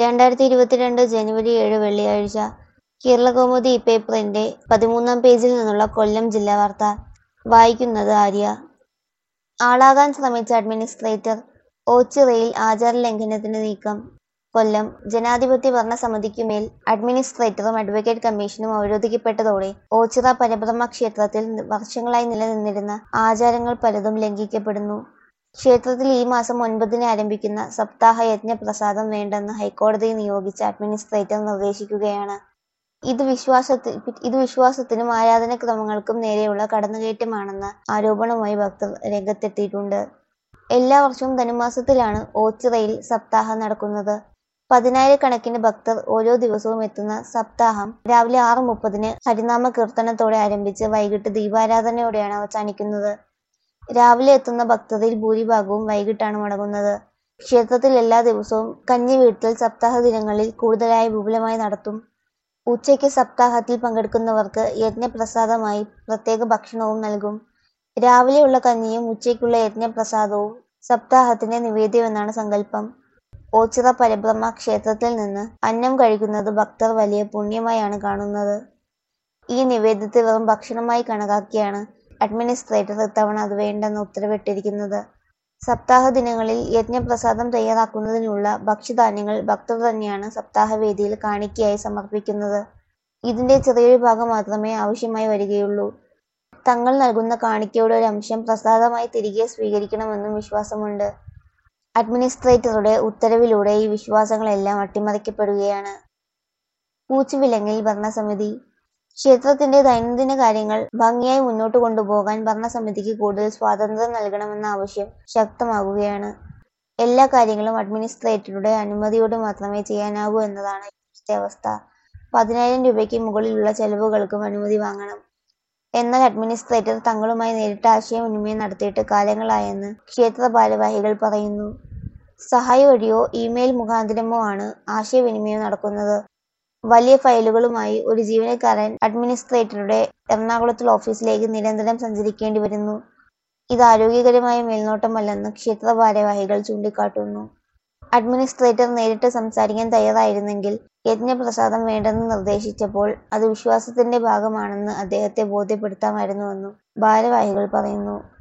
രണ്ടായിരത്തി ഇരുപത്തിരണ്ട് ജനുവരി ഏഴ് വെള്ളിയാഴ്ച കേരളകൗമുദി പേപ്പറിന്റെ പതിമൂന്നാം പേജിൽ നിന്നുള്ള കൊല്ലം ജില്ലാ വാർത്ത വായിക്കുന്നത് ആര്യ ആളാകാൻ ശ്രമിച്ച അഡ്മിനിസ്ട്രേറ്റർ ഓച്ചിറയിൽ ആചാരലംഘനത്തിന് നീക്കം കൊല്ലം ജനാധിപത്യ ഭരണസമിതിക്കുമേൽ അഡ്മിനിസ്ട്രേറ്ററും അഡ്വക്കേറ്റ് കമ്മീഷനും അവരോധിക്കപ്പെട്ടതോടെ ഓച്ചിറ പരബ്രഹ്മ ക്ഷേത്രത്തിൽ വർഷങ്ങളായി നിലനിന്നിരുന്ന ആചാരങ്ങൾ പലതും ലംഘിക്കപ്പെടുന്നു ക്ഷേത്രത്തിൽ ഈ മാസം ഒൻപതിന് ആരംഭിക്കുന്ന സപ്താഹ യജ്ഞ പ്രസാദം വേണ്ടെന്ന് ഹൈക്കോടതി നിയോഗിച്ച അഡ്മിനിസ്ട്രേറ്റർ നിർദ്ദേശിക്കുകയാണ് ഇത് വിശ്വാസത്തി ഇത് വിശ്വാസത്തിനും ആരാധനാക്രമങ്ങൾക്കും നേരെയുള്ള കടന്നുകയറ്റമാണെന്ന ആരോപണവുമായി ഭക്തർ രംഗത്തെത്തിയിട്ടുണ്ട് എല്ലാ വർഷവും ധനുമാസത്തിലാണ് ഓച്ചിറയിൽ സപ്താഹം നടക്കുന്നത് പതിനായിരക്കണക്കിന് ഭക്തർ ഓരോ ദിവസവും എത്തുന്ന സപ്താഹം രാവിലെ ആറ് മുപ്പതിന് ഹരിനാമ കീർത്തനത്തോടെ ആരംഭിച്ച് വൈകിട്ട് ദീപാരാധനയോടെയാണ് അവസാനിക്കുന്നത് രാവിലെ എത്തുന്ന ഭക്തരിൽ ഭൂരിഭാഗവും വൈകിട്ടാണ് മടങ്ങുന്നത് ക്ഷേത്രത്തിൽ എല്ലാ ദിവസവും കഞ്ഞി വീട്ടിൽ സപ്താഹ ദിനങ്ങളിൽ കൂടുതലായി വിപുലമായി നടത്തും ഉച്ചയ്ക്ക് സപ്താഹത്തിൽ പങ്കെടുക്കുന്നവർക്ക് യജ്ഞപ്രസാദമായി പ്രത്യേക ഭക്ഷണവും നൽകും രാവിലെയുള്ള കഞ്ഞിയും ഉച്ചയ്ക്കുള്ള യജ്ഞപ്രസാദവും സപ്താഹത്തിന്റെ നിവേദ്യമെന്നാണ് സങ്കല്പം ഓച്ചിറ പരബ്രഹ്മ ക്ഷേത്രത്തിൽ നിന്ന് അന്നം കഴിക്കുന്നത് ഭക്തർ വലിയ പുണ്യമായാണ് കാണുന്നത് ഈ നിവേദ്യത്തെ വെറും ഭക്ഷണമായി കണക്കാക്കിയാണ് അഡ്മിനിസ്ട്രേറ്റർ ഇത്തവണ അത് വേണ്ടെന്ന് ഉത്തരവിട്ടിരിക്കുന്നത് സപ്താഹ ദിനങ്ങളിൽ യജ്ഞപ്രസാദം തയ്യാറാക്കുന്നതിനുള്ള ഭക്ഷ്യധാന്യങ്ങൾ ഭക്തർ തന്നെയാണ് സപ്താഹവേദിയിൽ കാണിക്കയായി സമർപ്പിക്കുന്നത് ഇതിന്റെ ചെറിയൊരു ഭാഗം മാത്രമേ ആവശ്യമായി വരികയുള്ളൂ തങ്ങൾ നൽകുന്ന കാണിക്കയുടെ ഒരു അംശം പ്രസാദമായി തിരികെ സ്വീകരിക്കണമെന്നും വിശ്വാസമുണ്ട് അഡ്മിനിസ്ട്രേറ്ററുടെ ഉത്തരവിലൂടെ ഈ വിശ്വാസങ്ങളെല്ലാം അട്ടിമറിക്കപ്പെടുകയാണ് പൂച്ചുവിലങ്ങിൽ ഭരണസമിതി ക്ഷേത്രത്തിന്റെ ദൈനംദിന കാര്യങ്ങൾ ഭംഗിയായി മുന്നോട്ട് കൊണ്ടുപോകാൻ ഭരണസമിതിക്ക് കൂടുതൽ സ്വാതന്ത്ര്യം നൽകണമെന്ന ആവശ്യം ശക്തമാകുകയാണ് എല്ലാ കാര്യങ്ങളും അഡ്മിനിസ്ട്രേറ്ററുടെ അനുമതിയോടെ മാത്രമേ ചെയ്യാനാകൂ എന്നതാണ് ഇപ്പോഴത്തെ അവസ്ഥ പതിനായിരം രൂപയ്ക്ക് മുകളിലുള്ള ചെലവുകൾക്കും അനുമതി വാങ്ങണം എന്നാൽ അഡ്മിനിസ്ട്രേറ്റർ തങ്ങളുമായി നേരിട്ട് ആശയവിനിമയം നടത്തിയിട്ട് കാലങ്ങളായെന്ന് ക്ഷേത്ര ഭാരവാഹികൾ പറയുന്നു സഹായി വഴിയോ ഇമെയിൽ മുഖാന്തരമോ ആണ് ആശയവിനിമയം നടക്കുന്നത് വലിയ ഫയലുകളുമായി ഒരു ജീവനക്കാരൻ അഡ്മിനിസ്ട്രേറ്ററുടെ എറണാകുളത്തുള്ള ഓഫീസിലേക്ക് നിരന്തരം സഞ്ചരിക്കേണ്ടി വരുന്നു ഇത് ആരോഗ്യകരമായ മേൽനോട്ടമല്ലെന്ന് ക്ഷേത്ര ഭാരവാഹികൾ ചൂണ്ടിക്കാട്ടുന്നു അഡ്മിനിസ്ട്രേറ്റർ നേരിട്ട് സംസാരിക്കാൻ തയ്യാറായിരുന്നെങ്കിൽ യജ്ഞപ്രസാദം വേണ്ടെന്ന് നിർദ്ദേശിച്ചപ്പോൾ അത് വിശ്വാസത്തിന്റെ ഭാഗമാണെന്ന് അദ്ദേഹത്തെ ബോധ്യപ്പെടുത്താമായിരുന്നുവെന്നും ഭാരവാഹികൾ പറയുന്നു